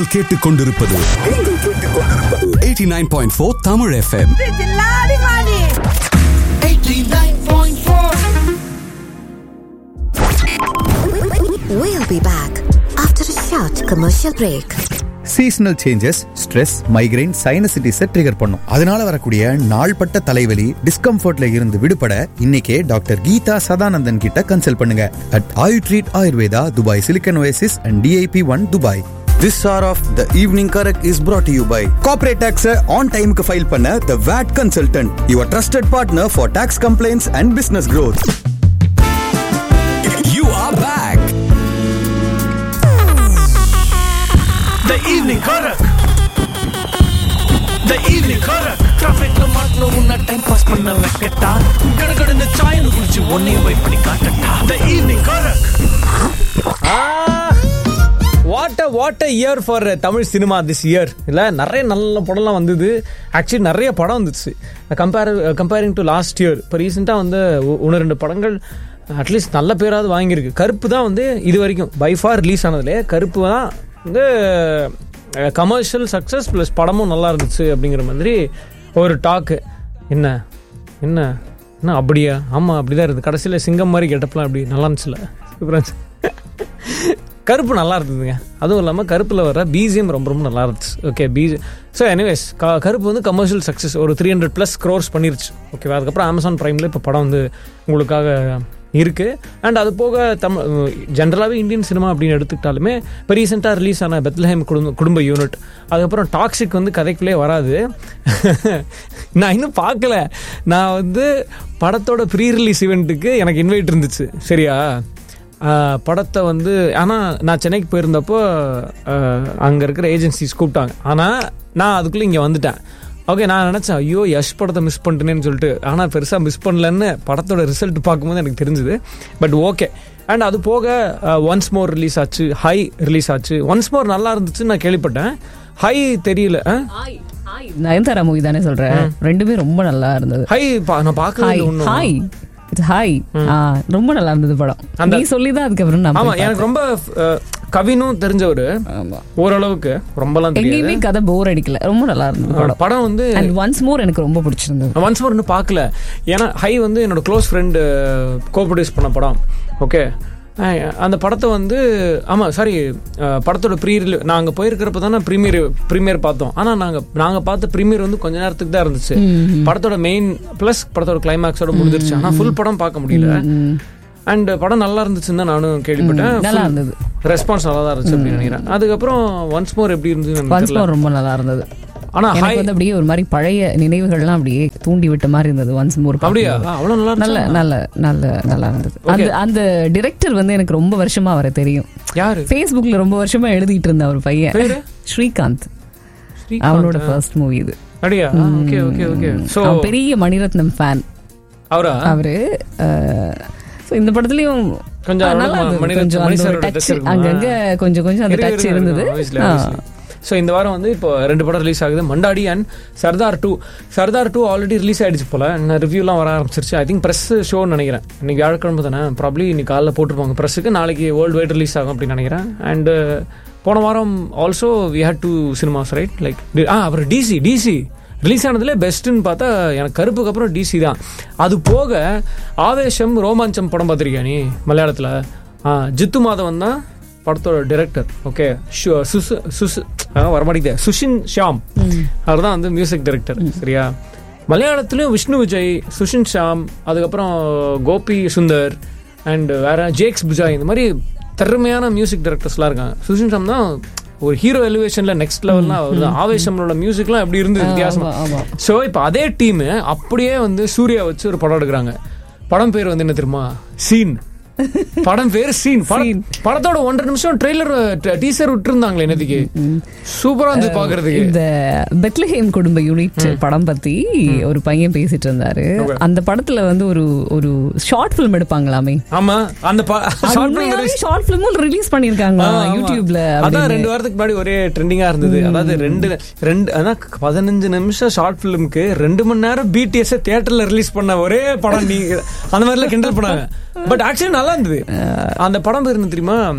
நீங்கள் கேட்டுக்கொண்டிருப்பது நீங்கள் கேட்டுக்கொண்டிருப்பது 89.4 Tamil FM We'll be back after a short commercial break. Seasonal changes stress migraine சைனசிட்டிஸை ட்ரிகர் பண்ணும் அதனால வரக்கூடிய நாள்பட்ட தலைவலி டிஸ்கம்ஃபர்ட்ல இருந்து விடுபட இன்னைக்கே டாக்டர் கீதா சதானந்தன் கிட்ட கன்சல்ட் பண்ணுங்க at Ayu treat Ayurveda Dubai silicon oasis and DIP one Dubai this hour of the evening Korak is brought to you by corporate tax on டைமுக்கு ஃபைல் பண்ண the VAT consultant your trusted partner for tax complaints and business growth You are back. The evening Korak. The evening Korak. Trafficல மாட்டின உன்ன time pass பண்ண வைக்கட்டா கடகடன்னு சாயல் குடிச்சு ஒன்னையும் வெயிட் பண்ணி காட்டட்டா The evening Korak. What a what a year for Tamil cinema this year இல்லை நிறைய நல்ல படம்லாம் வந்தது ஆக்சுவலி நிறைய படம் வந்துச்சு compare comparing to last year இப்போ ரீசெண்டாக வந்து ஒ- ஒன்று ரெண்டு படங்கள் அட்லீஸ்ட் நல்ல பேராவது வாங்கியிருக்கு கருப்பு தான் வந்து இது வரைக்கும் பை ஃபார் ரிலீஸ் ஆனதுலே கருப்பு தான் வந்து கமர்ஷியல் சக்ஸஸ் ப்ளஸ் படமும் நல்லா இருந்துச்சு அப்படிங்கிற மாதிரி ஒரு டாக்கு என்ன என்ன என்ன அப்படியா ஆமாம் அப்படி தான் இருக்குது கடைசியில் சிங்கம் மாதிரி கெட்டப்பலாம் அப்படி நல்லா இருந்துச்சுல சூப்பராக இருந்துச்சு கருப்பு நல்லா இருந்ததுங்க அதுவும் இல்லாமல் கருப்பில் வர பிஜிஎம் ரொம்ப ரொம்ப நல்லா இருந்துச்சு okay PG so anyways Karuppu வந்து கமர்ஷியல் சக்ஸஸ் ஒரு த்ரீ ஹண்ட்ரட் ப்ளஸ் க்ரோர்ஸ் பண்ணிருச்சு ஓகேவா அதுக்கப்புறம் அமேசான் ப்ரைமில் இப்போ படம் வந்து உங்களுக்காக இருக்குது அண்ட் அது போக தமிழ் ஜென்ரலாகவே இந்தியன் சினிமா அப்படின்னு எடுத்துக்கிட்டாலுமே இப்போ ரீசெண்டாக ரிலீஸ் ஆன பெத்லஹேம் குடும்ப குடும்ப யூனிட் அதுக்கப்புறம் டாக்ஸிக் வந்து கதைக்குள்ளே வராது நான் இன்னும் பார்க்கல நான் வந்து படத்தோட ப்ரீ ரிலீஸ் ஈவெண்ட்டுக்கு எனக்கு இன்வைட் இருந்துச்சு சரியா ஆஹ் படத்தை வந்து ஆனால் நான் சென்னைக்கு போயிருந்தப்போ அங்கே இருக்கிற ஏஜென்சிஸ் கூப்பிட்டாங்க ஆனால் நான் அதுக்குள்ளே இங்கே வந்துட்டேன் ஓகே நான் நினச்சேன் ஐயோ யஷ் படத்தை மிஸ் பண்ணிட்டேன்னு சொல்லிட்டு ஆனால் பெருசாக மிஸ் பண்ணலன்னு படத்தோட ரிசல்ட் பார்க்கும்போது எனக்கு தெரிஞ்சுது பட் ஓகே அண்ட் அது போக ஒன்ஸ் மோர் ரிலீஸ் ஆச்சு ஹை ரிலீஸ் ஆச்சு ஒன்ஸ் மோர் நல்லா இருந்துச்சுன்னு நான் கேள்விப்பட்டேன் ஹை தெரியல நயன்தாரா மூவி தானே சொல்ற ரெண்டுமே ரொம்ப நல்லா இருந்தது ஹை நான் பார்க்கவே ஹாய் இல்லை ஒன்றும் ஹாய் இட்ஸ் ஹாய் ரொம்ப நல்லா இருந்தது படம் அந்த- நீ சொல்லி தான் அதுக்கப்புறம் நான் ஆமா போய் எனக்கு ரொம்ப அஹ், கவினும் தெரிஞ்சவர் ஆமா. ஓரளவுக்கு ரொம்பலாம் தெரியாது எங்கேயுமே கதை போர் அடிக்கல ரொம்ப நல்லா இருந்தது படம் படம் வந்து அண்ட் ஒன்ஸ் மோர் எனக்கு ரொம்ப பிடிச்சிருந்தது ஒன்ஸ் மோர் இன்னும் பார்க்கல ஏன்னா ஹை வந்து என்னோட க்ளோஸ் ஃப்ரெண்டு கோ ப்ரொடியூஸ் பண்ண படம் ஓகே அந்த படத்தை வந்து ஆமாம் சாரி படத்தோட ப்ரீ நான் அங்கே போயிருக்கிறப்ப தானே ப்ரீமியர் ப்ரீமியர் பார்த்தோம் ஆனால் நாங்கள் நாங்கள் பார்த்த ப்ரீமியர் வந்து கொஞ்ச நேரத்துக்கு தான் இருந்துச்சு படத்தோட மெயின் ப்ளஸ் படத்தோட கிளைமேக்ஸோட முடிஞ்சிருச்சு ஆனால் ஃபுல் படம் பார்க்க முடியல அண்ட் படம் நல்லா இருந்துச்சுன்னு தான் நானும் கேள்விப்பட்டேன் நல்லா இருந்தது. ரெஸ்பான்ஸ் நல்லா தான் இருந்துச்சு அப்படின்னு நினைக்கிறேன் அதுக்கப்புறம் ஒன்ஸ் மோர் எப்படி இருந்தது ஒன்ஸ் மோர் ரொம்ப நல்லா இருந்தது ஆனால் ஹை எனக்கு வந்து அப்படியே ஒரு மாதிரி பழைய நினைவுகள்லாம் அப்படியே தூண்டி விட்ட மாதிரி இருந்தது ஒன்ஸ் மோர் அப்படியா அவ்வளோ நல்லா நல்ல இருந்துச்சா? நல்ல நல்ல நல்லா இருந்தது அந்த அந்த டிரெக்டர் வந்து எனக்கு ரொம்ப வருஷமா அவரை தெரியும் யாரு ஃபேஸ்புக்ல ரொம்ப வருஷமா எழுதிட்டு இருந்த ஒரு பையன் பேரு? ஸ்ரீகாந்த் ஸ்ரீகாந்த். அவனோட ஃபர்ஸ்ட் மூவி இது அப்படியா ஓகே ஓகே ஓகே ஸோ அவன் பெரிய மணிரத்னம் ஃபேன் அவரா அவரு ஸோ இந்த படத்துலயும் கொஞ்சம் ஆ, அவரோட நல்லா இருந்தது. மணிரத்னம் கொஞ்சம் அந்த ஒரு மணிசாரோட touch touch இருக்குமா? அங்கங்க கொஞ்சம் கொஞ்சம் அந்த டச் இருந்தது ஆ. ஸோ இந்த வாரம் வந்து இப்போ ரெண்டு படம் ரிலீஸ் ஆகுது Mandaadi and Sardar two Sardar two already release ஆயிடுச்சு போல நான் ரிவ்யூலாம் வர ஆரம்பிச்சிருச்சு ஐ திங்க் ப்ரெஸ் ஷோன்னு நினைக்கிறேன் இன்னைக்கு வியாழக்கிழமை தானே ப்ராப்ளி இன்னைக்கு காலைல போட்டுருப்பாங்க ப்ரெஸ்ஸுக்கு நாளைக்கு வேர்ல்டு வைட் ரிலீஸ் ஆகும் அப்படின்னு நினைக்கிறேன் அண்ட் போன வாரம் also we had two cinemas right like ah அப்புறம் டிசி டிசி ரிலீஸ் ஆனதுல பெஸ்ட்டுன்னு பார்த்தா எனக்கு கருப்புக்கு அப்புறம் டிசி தான் அது போக ஆவேசம் ரோமாஞ்சம் படம் பார்த்துருக்கியா நீ மலையாளத்தில் ஆ ஜித்து மாதவன் தான் படத்தோட டைரக்டர் ஓகே சுசு சுசு வரமாட்டேங்குது சுஷின் ஷாம் அவர் தான் வந்து மியூசிக் டைரக்டர் சரியா மலையாளத்துலயும் விஷ்ணு விஜய் சுஷின் ஷாம் அதுக்கப்புறம் கோபி சுந்தர் அண்ட் வேற ஜேக்ஸ் புஜாய் இந்த மாதிரி திறமையான மியூசிக் டைரக்டர்ஸ்லாம் இருக்காங்க சுஷின் ஷாம் தான் ஒரு ஹீரோ எலிவேஷன்ல நெக்ஸ்ட் லெவல்னா அவர் தான் ஆவேசமோட மியூசிக்லாம் எப்படி இருந்தது வித்தியாசமா ஆமா. ஸோ இப்போ அதே டீம் அப்படியே வந்து சூர்யா வச்சு ஒரு படம் எடுக்கிறாங்க படம் பேர் வந்து என்ன தெரியுமா சீன் படம் பேர் சீன் படத்தோட ஒன்றரை நிமிஷம் ட்ரெய்லர் டீசர் விட்டுருந்தாங்களே என்னதுக்கு சூப்பரா இருந்தது பாக்குறதுக்கு இந்த பெத்லஹேம் குடும்ப யூனிட் படம் பத்தி ஒரு பையன் பேசிட்டு இருந்தாரு அந்த படத்துல வந்து ஒரு ஒரு ஷார்ட் பிலிம் எடுப்பாங்களாமே ஆமா அந்த ஷார்ட் ஷார்ட் பிலிமும் ரிலீஸ் பண்ணிருக்காங்க யூடியூப்ல அதான் அப்படின்னு. ரெண்டு வாரத்துக்கு முன்னாடி ஒரே ட்ரெண்டிங்கா இருந்தது அதாவது ரெண்டு ரெண்டு அதான் பதினஞ்சு நிமிஷம் ஷார்ட் பிலிம்க்கு ரெண்டு மணி நேரம் பிடிஎஸ் தியேட்டர்ல ரிலீஸ் பண்ண ஒரே படம் நீங்க அந்த மாதிரிலாம் கிண்டல் பண்ணாங்க பட் ஆக்சுவலி நல்லா இருந்தது அந்த படம் பேர் என்ன தெரியுமா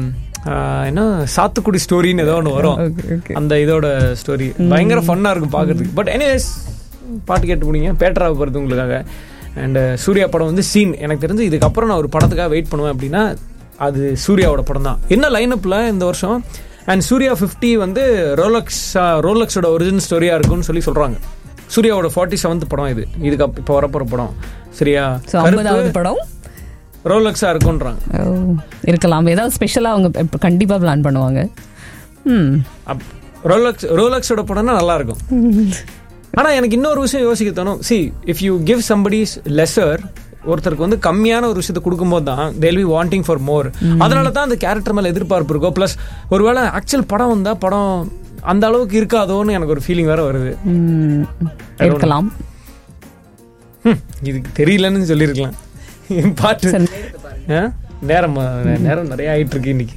ஆஹ், என்ன சாத்துக்குடி ஸ்டோரின்னு ஏதோ ஒன்று வரும் Okay, okay. அந்த இதோட ஸ்டோரி பயங்கர ஃபன்னா இருக்கும் பார்க்கறதுக்கு பட் எனிவேஸ் பாட்டு கேட்டு முடிங்க பேட்டராக போகிறது உங்களுக்காக அண்ட் சூர்யா படம் வந்து சீன் எனக்கு தெரிஞ்சு இதுக்கப்புறம் நான் ஒரு படத்துக்காக வெயிட் பண்ணுவேன் அப்படின்னா அது சூர்யாவோட படம் தான் என்ன லைனப்பில் இந்த வருஷம் அண்ட் சூர்யா ஃபிஃப்டி வந்து ரோலக்ஸ் ரோலக்ஸோட ஒரிஜினல் ஸ்டோரியாக இருக்கும்னு சொல்லி சொல்கிறாங்க சூர்யாவோட ஃபார்ட்டி செவன்த் படம் இது இதுக்கு அப் இப்போ வரப்போகிற படம் சரியா ஸோ ஐம்பதாவது படம் ரோலக்ஸாக இருக்குன்றாங்க ஓ, இருக்கலாம் ஏதாவது ஸ்பெஷலாக அவங்க இப்ப கண்டிப்பா பிளான் பண்ணுவாங்க ம் அப் ரோலக்ஸ் ரோலக்ஸோட படம்னா நல்லா இருக்கும் ஆனா எனக்கு இன்னொரு விஷயம் யோசிக்க தோணும் see if you give somebody's lesser ஒருத்தருக்கு வந்து கம்மியான ஒரு விஷயத்தை கொடுக்கும்போது தான் they'll be wanting for more அதனால தான் அந்த கேரக்டர் மேல எதிர்பார்ப்பு இருக்கும் ப்ளஸ் ஒருவேளை ஆக்சுவல் படம் வந்தா படம் அந்த அளவுக்கு இருக்காதோன்னு எனக்கு ஒரு ஃபீலிங் வேற வருது ம், இருக்கலாம் ஹம், இதுக்கு தெரியலன்னு சொல்லியிருக்கலாம் பாட்டு சரி. ஆ? நேரம் நேரம் நிறைய ஆயிட்டு இருக்கு இன்னைக்கு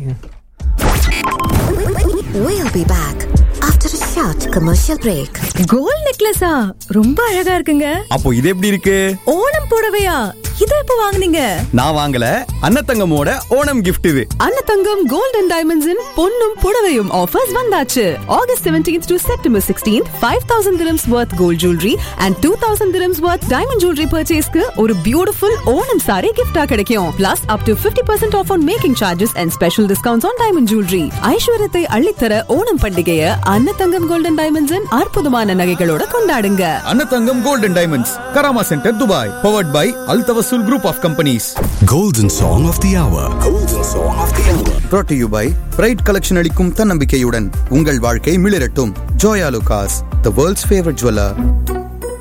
We'll be back after a short commercial break. Gold நெக்லஸா ரொம்ப அழகா இருக்குங்க அப்போ இது எப்படி இருக்கு ஓணம் புடவையா இத எப்ப வாங்குனீங்க நான் வாங்கல அன்னத்தங்கமோட ஓணம் gift இது அன்னதங்கம் கோல்ட் அண்ட் டைமண்ட்ஸின் பொன்னும் புடவையும் ஆஃபர்ஸ் வந்தாச்சு August 17th to September 16th 5000 dirhams worth gold jewelry and 2000 dirhams worth diamond jewelry purchaseக்கு ஒரு பியூட்டிஃபுல் ஓணம் saree gift-ஆ கிடைக்கும் plus up to 50% off on making charges and special discounts on diamond jewelry ஐஸ்வர்யத்தை அள்ளித்தர ஓணம் பண்டிகையை அன்னதங்கம் gold and டைமண்ட்ஸின் அற்புதமான நகைகளோட கொண்டாடுங்க அன்னத்தங்கம் golden diamonds Karama centre Dubai powered by Al Tawasul group of companies Golden Song of the Hour. Golden Song of the Hour. brought to you by bride collection அளிக்கும் தன்னம்பிக்கையுடன் உங்கள் வாழ்க்கை மிளிரட்டும் Joyalukkas the world's favourite jeweller